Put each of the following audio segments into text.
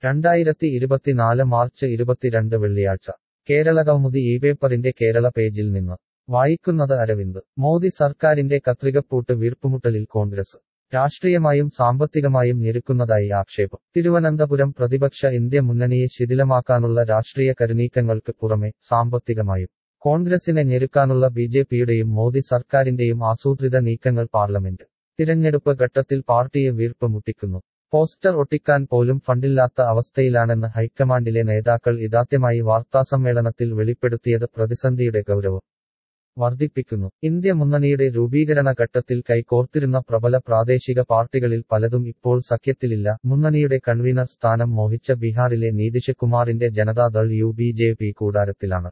രണ്ടായിരത്തി ഇരുപത്തിനാല് മാർച്ച് ഇരുപത്തിരണ്ട് വെള്ളിയാഴ്ച കേരള കൗമുദി ഈ പേപ്പറിന്റെ കേരള പേജിൽ നിന്ന് വായിക്കുന്നത് അരവിന്ദ് മോദി സർക്കാരിന്റെ കത്രികപ്പൂട്ട് വീർപ്പുമുട്ടലിൽ കോൺഗ്രസ് രാഷ്ട്രീയമായും സാമ്പത്തികമായും ഞെരുക്കുന്നതായി ആക്ഷേപം തിരുവനന്തപുരം പ്രതിപക്ഷ ഇന്ത്യ മുന്നണിയെ ശിഥിലമാക്കാനുള്ള രാഷ്ട്രീയ കരുനീക്കങ്ങൾക്ക് പുറമെ സാമ്പത്തികമായും കോൺഗ്രസിനെ ഞെരുക്കാനുള്ള ബി ജെ പിയുടെയും മോദി സർക്കാരിന്റെയും ആസൂത്രിത നീക്കങ്ങൾ പാർലമെന്റ് തിരഞ്ഞെടുപ്പ് ഘട്ടത്തിൽ പാർട്ടിയെ വീർപ്പ് മുട്ടിക്കുന്നു പോസ്റ്റർ ഒട്ടിക്കാൻ പോലും ഫണ്ടില്ലാത്ത അവസ്ഥയിലാണെന്ന് ഹൈക്കമാൻഡിലെ നേതാക്കൾ ഇതാദ്യമായി വാർത്താസമ്മേളനത്തിൽ വെളിപ്പെടുത്തിയത് പ്രതിസന്ധിയുടെ ഗൗരവം വർദ്ധിപ്പിക്കുന്നു ഇന്ത്യ മുന്നണിയുടെ രൂപീകരണ ഘട്ടത്തിൽ കൈകോർത്തിരുന്ന പ്രബല പ്രാദേശിക പാർട്ടികളിൽ പലതും ഇപ്പോൾ സഖ്യത്തിലില്ല മുന്നണിയുടെ കൺവീനർ സ്ഥാനം മോഹിച്ച ബീഹാറിലെ നീതിഷ് കുമാറിന്റെ Janata Dal U B J P കൂടാരത്തിലാണ്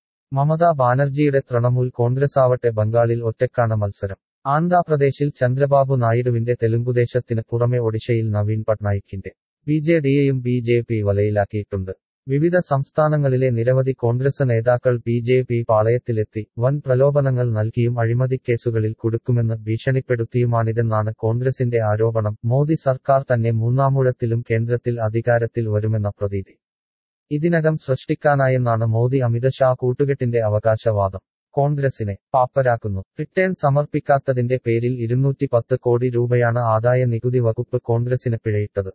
മമതാ ബാനർജിയുടെ തൃണമൂൽ കോൺഗ്രസ് ആവട്ടെ ബംഗാളിൽ ഒറ്റക്കാണ് മത്സരം ആന്ധ്രാപ്രദേശിൽ ചന്ദ്രബാബു നായിഡുവിന്റെ തെലുങ്കുദേശത്തിന് പുറമെ ഒഡീഷയിൽ നവീൻ പട്നായിക്കിന്റെ ബി ജെ ഡിയെയും ബി ജെ പി വലയിലാക്കിയിട്ടുണ്ട് വിവിധ സംസ്ഥാനങ്ങളിലെ നിരവധി കോൺഗ്രസ് നേതാക്കൾ ബി ജെ പി പാളയത്തിലെത്തി വൻ പ്രലോഭനങ്ങൾ നൽകിയും അഴിമതിക്കേസുകളിൽ കുടുക്കുമെന്ന് ഭീഷണിപ്പെടുത്തിയുമാണിതെന്നാണ് കോൺഗ്രസിന്റെ ആരോപണം മോദി സർക്കാർ തന്നെ മൂന്നാമൂഴത്തിലും കേന്ദ്രത്തിൽ അധികാരത്തിൽ വരുമെന്ന പ്രതീതി ഇതിനകം സൃഷ്ടിക്കാനായെന്നാണ് മോദി അമിത് ഷാ കൂട്ടുകെട്ടിന്റെ അവകാശവാദം കോൺഗ്രസിനെ പാപ്പരാക്കുന്നു റിട്ടേൺ സമർപ്പിക്കാത്തതിന്റെ പേരിൽ ഇരുന്നൂറ്റി പത്ത് കോടി രൂപയാണ് ആദായ നികുതി വകുപ്പ് കോൺഗ്രസിന് പിഴയിട്ടത്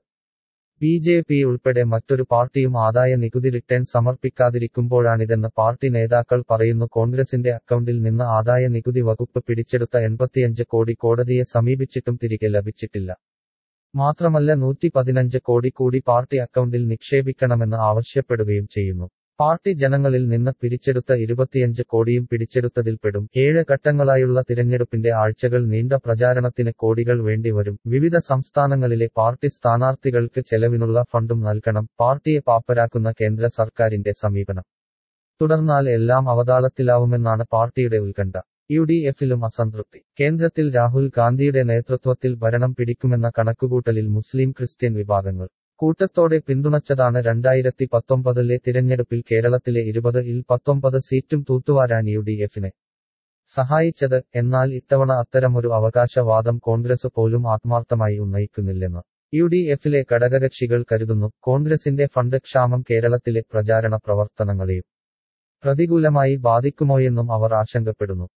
ബി ജെ പി ഉൾപ്പെടെ മറ്റൊരു പാർട്ടിയും ആദായ നികുതി റിട്ടേൺ സമർപ്പിക്കാതിരിക്കുമ്പോഴാണിതെന്ന് പാർട്ടി നേതാക്കൾ പറയുന്നു കോൺഗ്രസിന്റെ അക്കൗണ്ടിൽ നിന്ന് ആദായ നികുതി വകുപ്പ് പിടിച്ചെടുത്ത എൺപത്തിയഞ്ച് കോടി കോടതിയെ സമീപിച്ചിട്ടും തിരികെ ലഭിച്ചിട്ടില്ല മാത്രമല്ല നൂറ്റി പതിനഞ്ച് കോടി കൂടി പാർട്ടി അക്കൗണ്ടിൽ നിക്ഷേപിക്കണമെന്ന് ആവശ്യപ്പെടുകയും ചെയ്യുന്നു പാർട്ടി ജനങ്ങളിൽ നിന്ന് പിരിച്ചെടുത്ത ഇരുപത്തിയഞ്ച് കോടിയും പിടിച്ചെടുത്തതിൽപ്പെടും ഏഴ് ഘട്ടങ്ങളായുള്ള തിരഞ്ഞെടുപ്പിന്റെ ആഴ്ചകൾ നീണ്ട പ്രചാരണത്തിന് കോടികൾ വേണ്ടിവരും വിവിധ സംസ്ഥാനങ്ങളിലെ പാർട്ടി സ്ഥാനാർത്ഥികൾക്ക് ചെലവിനുള്ള ഫണ്ടും നൽകണം പാർട്ടിയെ പാപ്പരാക്കുന്ന കേന്ദ്ര സർക്കാരിന്റെ സമീപനം തുടർന്നാൽ എല്ലാം അവതാളത്തിലാവുമെന്നാണ് പാർട്ടിയുടെ ഉത്കണ്ഠ യു ഡി എഫിലും അസംതൃപ്തി കേന്ദ്രത്തിൽ രാഹുൽ ഗാന്ധിയുടെ നേതൃത്വത്തിൽ ഭരണം പിടിക്കുമെന്ന കണക്കുകൂട്ടലിൽ മുസ്ലിം ക്രിസ്ത്യൻ വിഭാഗങ്ങൾ കൂട്ടത്തോടെ പിന്തുണച്ചതാണ് രണ്ടായിരത്തി പത്തൊമ്പതിലെ തിരഞ്ഞെടുപ്പിൽ കേരളത്തിലെ ഇരുപത് ഇൽ പത്തൊമ്പത് സീറ്റും തൂത്തുവാരാൻ യു ഡി എഫിനെ സഹായിച്ചത് എന്നാൽ ഇത്തവണ അത്തരമൊരു അവകാശവാദം കോൺഗ്രസ് പോലും ആത്മാർത്ഥമായി ഉന്നയിക്കുന്നില്ലെന്ന് യു ഡി എഫിലെ ഘടകകക്ഷികൾ കരുതുന്നു കോൺഗ്രസിന്റെ ഫണ്ട് ക്ഷാമം കേരളത്തിലെ പ്രചാരണ പ്രവർത്തനങ്ങളെയും പ്രതികൂലമായി ബാധിക്കുമോയെന്നും അവർ ആശങ്കപ്പെടുന്നു